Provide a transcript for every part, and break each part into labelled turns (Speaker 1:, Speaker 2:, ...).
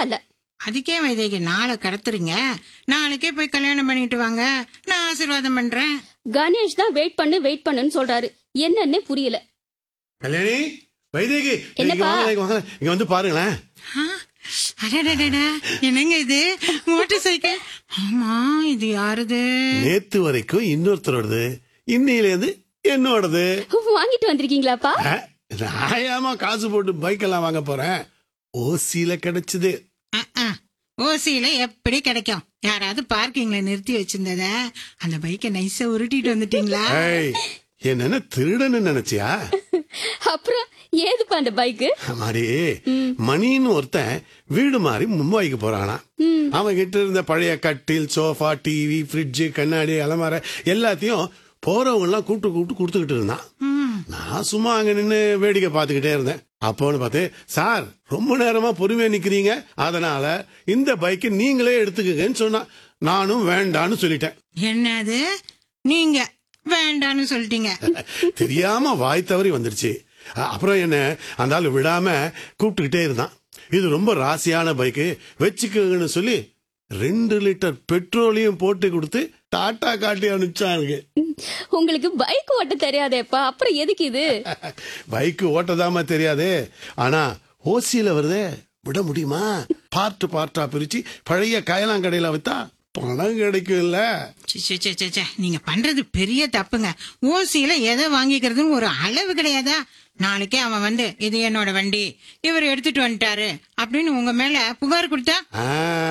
Speaker 1: பரவாயில்ல
Speaker 2: அதுக்கே வைதேகி நாளை கடத்துறீங்க நாளைக்கே போய் கல்யாணம் பண்ணிட்டு வாங்க நான் ஆசீர்வாதம் பண்றேன்
Speaker 1: கணேஷ் தான் வெயிட் பண்ணு வெயிட் பண்ணுன்னு சொல்றாரு என்னன்னே புரியல
Speaker 3: கல்யாணி வைதேகி இங்க
Speaker 1: என்னப்பா?
Speaker 3: வாங்க இங்க வாங்க இங்க வந்து பாருங்களேன்
Speaker 2: ஆ, அடடடடா, என்னங்க இது மோட்டார் சைக்கிள் ஆமா இது யாருது
Speaker 3: நேத்து வரைக்கும் இன்னொருத்தரோடது இன்னையிலேருந்து என்னோடது
Speaker 1: வாங்கிட்டு வந்திருக்கீங்களாப்பா
Speaker 3: அஹ், நான் ஏமா காசு போட்டு பைக் எல்லாம் வாங்க போறேன் ஓசியில கிடைச்சது
Speaker 2: அஹ், அஹ். ஓசியில எப்படி கிடைக்கும் யாராவது பார்க்கிங்ல நிறுத்தி வச்சிருந்தத அந்த பைக்கை நைஸா உருட்டிட்டு வந்துட்டீங்களா
Speaker 3: ஏய் என்னென்ன திருடன்னு நினைச்சியா
Speaker 1: அப்புறம் ஏதுப்பா அந்த பைக்கு
Speaker 3: மாடி மணின்னு ஒருத்தன் வீடு மாறி மும்பைக்கு போறானா அவன் கிட்ட இருந்த பழைய கட்டில் சோஃபா டிவி ஃப்ரிட்ஜ் கண்ணாடி அலமார எல்லாத்தையும் போறவங்க எல்லாம் கூப்பிட்டு கூப்பிட்டு கொடுத்துக்கிட்டு இருந்தான் நான் சும்மா அங்க நின்னு வேடிக்கை பார்த்துக்கிட்டே இருந்தேன் அப்போன்னு பார்த்து சார் ரொம்ப நேரமா பொறுமையா நிக்கிறீங்க அதனால இந்த பைக்கை நீங்களே எடுத்துக்கங்கன்னு சொன்னான் நானும் வேண்டான்னு சொல்லிட்டேன்
Speaker 2: என்னது நீங்க வேண்டான்னு சொல்லிட்டீங்க
Speaker 3: தெரியாம வாய் தவறி வந்துருச்சு அ- அப்புறம் என்ன அந்த ஆளு விடாம கூப்பிட்டுக்கிட்டே இருந்தான் இது ரொம்ப ராசியான பைக்கு வச்சுக்கோங்கன்னு சொல்லி ரெண்டு லிட்டர் பெட்ரோலையும் போட்டு கொடுத்து டாட்டா காட்டி அனுப்பிச்சானுங்க
Speaker 1: உங்களுக்கு பைக் ஓட்ட தெரியாதேப்பா அப்புறம் எதுக்கு இது
Speaker 3: பைக்கு ஓட்டதாம தெரியாது ஆனா ஓசியில வருதே விட முடியுமா பார்ட் பார்ட்டா பிரிச்சு பழைய காயலாங்கடையில வித்தா பணம் கிடைக்கும் இல்ல
Speaker 2: ச்சே, ச்சே, ச்சே, ச்சே, ச்சே. நீங்க பண்றது பெரிய தப்புங்க ஓசியில எதை வாங்கிக்கிறதுன்னு ஒரு அளவு கிடையாதா நாளைக்கே அவன் வந்து இது என்னோட வண்டி இவர் எடுத்துட்டு வந்துட்டாரு அப்படின்னு உங்க மேல புகார் கொடுத்தா
Speaker 3: ஆ,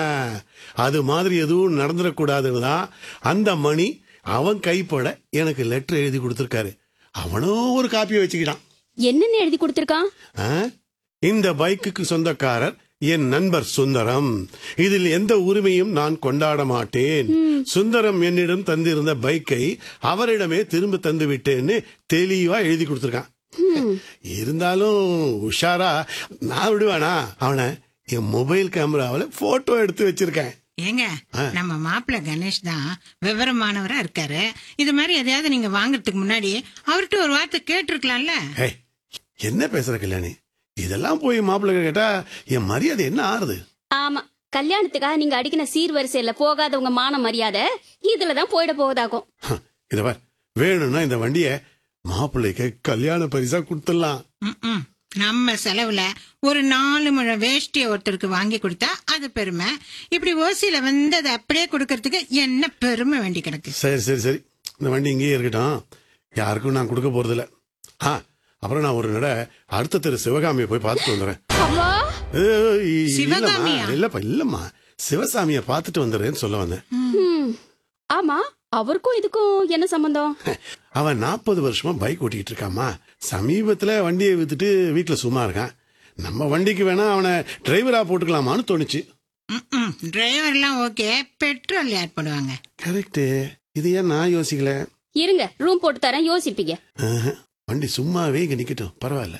Speaker 3: அது மாதிரி எதுவும் நடந்துடக்கூடாதுன்னு தான் அந்த மணி அவன் கைப்பட எனக்கு லெட்டர் எழுதி கொடுத்துருக்காரு அவனும் ஒரு காப்பியை வச்சுக்கிட்டான்
Speaker 1: என்னன்னு எழுதி கொடுத்திருக்கான்
Speaker 3: ஆ? இந்த பைக்குக்கு சொந்தக்காரர் என் நண்பர் சுந்தரம் இதில் எந்த உரிமையும் நான் கொண்டாட மாட்டேன் சுந்தரம் என்னிடம் தந்திருந்த பைக்கை அவரிடமே திரும்ப தந்து விட்டேன்னு தெளிவா எழுதி கொடுத்துருக்கான் இருந்தாலும் உஷாரா நான் விடுவானா அவனை என் மொபைல் கேமராவில் போட்டோ எடுத்து வச்சிருக்கேன்
Speaker 2: ஏங்க நம்ம மாப்பிள்ள கணேஷ் தான் விவரமானவரா இருக்காரு இது மாதிரி எதையாவது நீங்க வாங்குறதுக்கு முன்னாடி அவர்கிட்ட ஒரு வார்த்தை கேட்டிருக்கலாம்ல
Speaker 3: ஏய், என்ன பேசுற கல்யாணி இதெல்லாம் போய் மாப்பிள்ளை கேட்டா என் மரியாதை என்ன ஆறுது
Speaker 1: ஆமா கல்யாணத்துக்காக நீங்க அடிக்கின சீர்வரிசையில போகாதவங்க மான மரியாதை இதுலதான் போயிட போவதாகும்
Speaker 3: ஹம், இத பார் வேணும்னா இந்த வண்டிய மாப்பிள்ளைக்கு கல்யாண பரிசா கொடுத்துடலாம்
Speaker 2: ம்ம். நம்ம செலவுல ஒரு நாலு முழம் வேஷ்டிய ஒருத்தருக்கு வாங்கி கொடுத்தா அது பெருமை இப்படி ஓசியில வந்து அதை அப்படியே கொடுக்கறதுக்கு என்ன பெருமை வேண்டி கிடக்கு
Speaker 3: சரி சரி சரி இந்த வண்டி இங்கேயே இருக்கட்டும் யாருக்கும் நான் கொடுக்க போறது இல்ல ஆ அப்புறம் நான் ஒரு நட அடுத்த தெரு சிவகாமியை போய் பார்த்துட்டு வந்துடுறேன்
Speaker 1: அம்மா
Speaker 3: ஏய், இல்லம்மா,
Speaker 2: சிவகாமியா?
Speaker 3: இல்லப்பா இல்லம்மா சிவசாமியை பார்த்துட்டு வந்துடுறேன்னு சொல்ல வந்தேன்
Speaker 1: ம். ஆமா அவருக்கும் இதுக்கும் என்ன சம்பந்தம்
Speaker 3: அவன் நாற்பது வருஷமா பைக் ஓட்டிக்கிட்டு இருக்காமா சமீபத்துல வண்டியை வித்துட்டு வீட்டுல சும்மா இருக்கான் நம்ம வண்டிக்கு வேணா அவனை டிரைவரா போட்டுக்கலாமான்னு தோணுச்சு
Speaker 2: ம்ம். டிரைவர்லாம் ஓகே பெட்ரோல் யார் போடுவாங்க
Speaker 3: கரெக்ட் இது ஏன் நான் யோசிக்கல
Speaker 1: இருங்க ரூம் போட்டு தரேன் யோசிப்பீங்க
Speaker 3: ஆஹா, வண்டி சும்மாவே இங்க நிக்கட்டும் பரவாயில்ல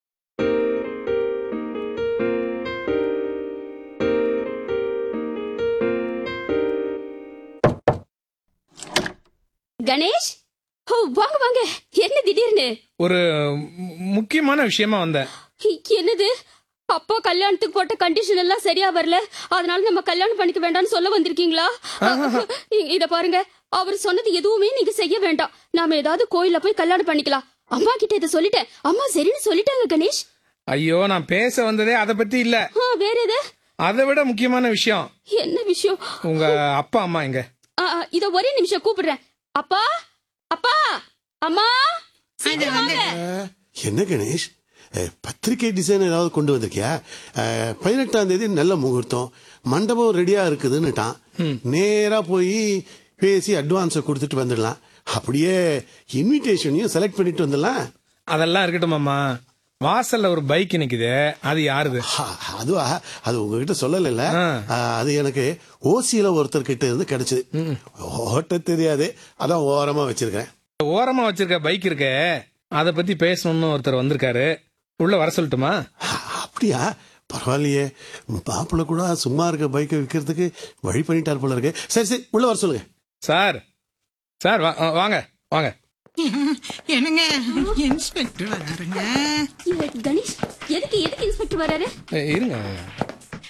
Speaker 1: கணேஷ் ஓ வாங்க வாங்க என்ன திடீர்னு
Speaker 4: ஒரு மு- முக்கியமான விஷயமா வந்தேன்
Speaker 1: என்னது அப்பா கல்யாணத்துக்கு போட்ட கண்டிஷன் எல்லாம் சரியா வரல அதனால நம்ம கல்யாணம் பண்ணிக்க வேண்டாம்னு சொல்ல வந்திருக்கீங்களா இ- இத பாருங்க அவர் சொன்னது எதுவுமே நீங்க செய்ய வேண்டாம் நாம ஏதாவது கோயில்ல போய் கல்யாணம் பண்ணிக்கலாம் அம்மா கிட்ட இதை சொல்லிட்டேன் அம்மா சரின்னு சொல்லிட்டாங்க கணேஷ்
Speaker 4: ஐயோ நான் பேச வந்ததே அதை பத்தி இல்ல
Speaker 1: ஆ, வேற எது
Speaker 4: அதை விட முக்கியமான விஷயம்
Speaker 1: என்ன விஷயம்
Speaker 4: உங்க அப்பா அம்மா எங்க
Speaker 1: ஆ, ஆ, இத ஒரே நிமிஷம் கூப்பிடுறேன் அப்பா அப்பா அம்மா சீக்கிரம் வாங்க
Speaker 3: என்ன கணேஷ் அஹ், பத்திரிகை டிசைன் ஏதாவது கொண்டு வந்திருக்கியா அஹ், பதினெட்டாம் தேதி நல்ல முகூர்த்தம் மண்டபம் ரெடியா இருக்குதுன்னுட்டான் நேரா போய் பேசி அட்வான்ஸை கொடுத்துட்டு வந்துடலாம் அப்படியே இன்விடேஷனையும் செலக்ட் பண்ணிட்டு வந்துடலாம்
Speaker 4: அதெல்லாம் இருக்கட்டும் அம்மா வாசல்ல ஒரு பைக் நிக்குது அது யாருது
Speaker 3: ஹா, அதுவா அது உங்ககிட்ட சொல்லல
Speaker 4: ஆ.
Speaker 3: அது எனக்கு ஓசியில ஒருத்தர் கிட்ட இருந்து கிடைச்சது ஓட்ட தெரியாது அதான் ஓரமா வச்சிருக்கேன்
Speaker 4: ஓரமா வச்சிருக்க பைக் இருக்கே அதை பத்தி பேசணும்னு ஒருத்தர் வந்திருக்காரு உள்ள வர சொல்லட்டுமா
Speaker 3: அ- அப்படியா பரவாயில்லையே மாப்பிள்ள கூட சும்மா இருக்க பைக்கை விற்கிறதுக்கு வழி பண்ணிட்டார் போல இருக்கு சரி சரி உள்ள வர சொல்லுங்க
Speaker 4: சார் சார் வா- வாங்க வாங்க
Speaker 2: என்னங்க இன்ஸ்பெக்டர் வராருங்க
Speaker 1: கணேஷ் எதுக்கு எதுக்கு இன்ஸ்பெக்டர் வராரு
Speaker 4: ஏ, இருங்க